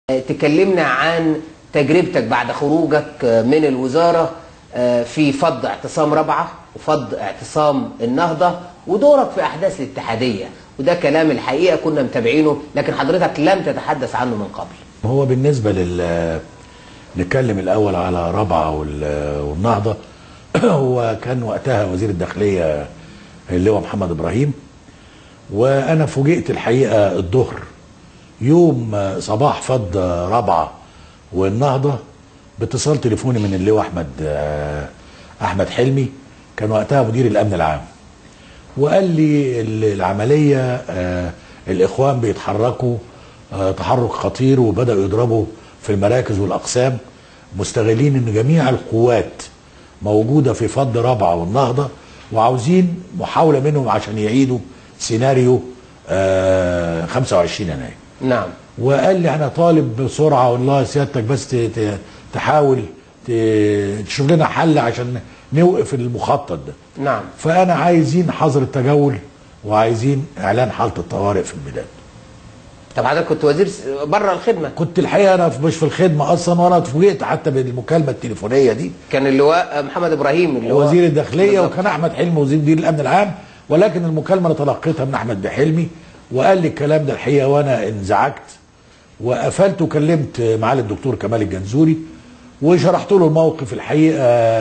تكلمنا عن تجربتك بعد خروجك من الوزارة في فض اعتصام رابعة وفض اعتصام النهضة ودورك في أحداث الاتحادية وده كلام الحقيقة كنا متابعينه لكن حضرتك لم تتحدث عنه من قبل هو بالنسبة لل نتكلم الأول على رابعة وال- والنهضة هو كان وقتها وزير الداخلية اللواء محمد إبراهيم وأنا فوجئت الحقيقة الظهر يوم صباح فض رابعة والنهضة باتصال تليفوني من اللواء أحمد أحمد حلمي كان وقتها مدير الأمن العام وقال لي ال- العملية آه، الإخوان بيتحركوا آه، تحرك خطير وبدأوا يضربوا في المراكز والأقسام مستغلين إن جميع القوات موجودة في فض رابعة والنهضة وعاوزين محاولة منهم عشان يعيدوا سيناريو آه، 25 يناير نعم وقال لي انا طالب بسرعه والله سيادتك بس ت- ت- تحاول ت- تشوف لنا حل عشان نوقف المخطط ده نعم فانا عايزين حظر التجول وعايزين اعلان حاله الطوارئ في البلاد طب حضرتك كنت وزير س- بره الخدمة كنت الحقيقه انا في- مش في الخدمه اصلا وانا اتفوجئت حتى بالمكالمه التليفونيه دي كان اللواء محمد إبراهيم اللي هو وزير الداخليه بالضبط. وكان احمد حلمي وزير مدير الامن العام ولكن المكالمه انا تلقيتها من احمد بحلمي وقال لي الكلام ده الحقيقه وانا انزعجت وقفلت وكلمت معالي الدكتور كمال الجنزوري وشرحت له الموقف الحقيقه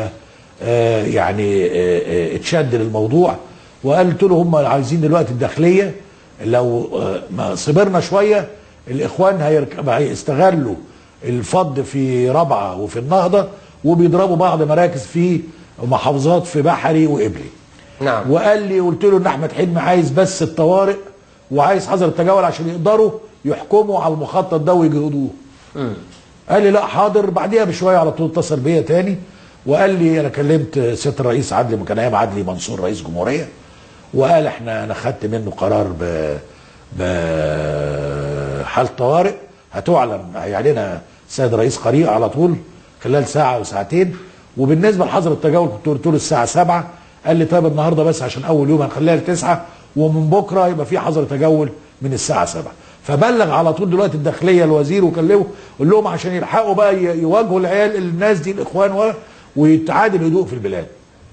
آه، يعني آه، آه، اتشد للموضوع وقلت له هم عايزين دلوقتي الداخليه لو آه، ما صبرنا شويه الاخوان هيركب هيستغلوا الفض في رابعه وفي النهضه وبيضربوا بعض مراكز في محافظات في بحري وقبلي نعم وقال لي قلت له ان احمد حلمي عايز بس الطوارئ وعايز حظر التجول عشان يقدروا يحكموا على المخطط ده ويجهدوه مم. قال لي لا حاضر بعديها بشويه على طول اتصل بيا تاني وقال لي انا كلمت سياده الرئيس عدلي كان ايام عدلي منصور رئيس جمهوريه وقال احنا انا خدت منه قرار ب بحاله طوارئ هتعلن هيعلنها السيد الرئيس قريب على طول خلال ساعه وساعتين وبالنسبه لحظر التجول كنت قلت له الساعه 7 قال لي طيب النهارده بس عشان اول يوم هنخليها لتسعة ومن بكره يبقى في حظر تجول من الساعه 7 فبلغ على طول دلوقتي الداخليه الوزير وكلمه قول لهم عشان يلحقوا بقى ي- يواجهوا العيال الناس دي الاخوان و- ويتعاد الهدوء في البلاد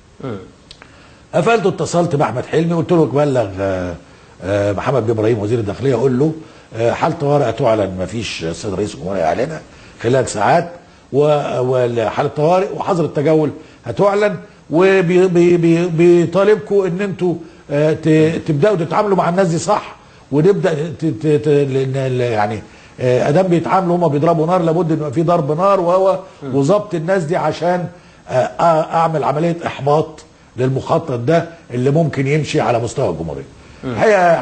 قفلت واتصلت باحمد حلمي قلت له بلغ آه، آه، محمد بن ابراهيم وزير الداخليه قول له آه، حاله طوارئ تعلن ما فيش السيد رئيس الجمهوريه يعلنها خلال ساعات و- وحاله طوارئ وحظر التجول هتعلن وبيطالبكم ان انتوا آه، ت- تبداوا تتعاملوا مع الناس دي صح ونبدا ت- ت- ت- لأن ال- يعني آه، ادام بيتعاملوا هم بيضربوا نار لابد ان يبقى في ضرب نار وهو وظبط الناس دي عشان آه، آه، اعمل عمليه احباط للمخطط ده اللي ممكن يمشي على مستوى الجمهوريه. الحقيقه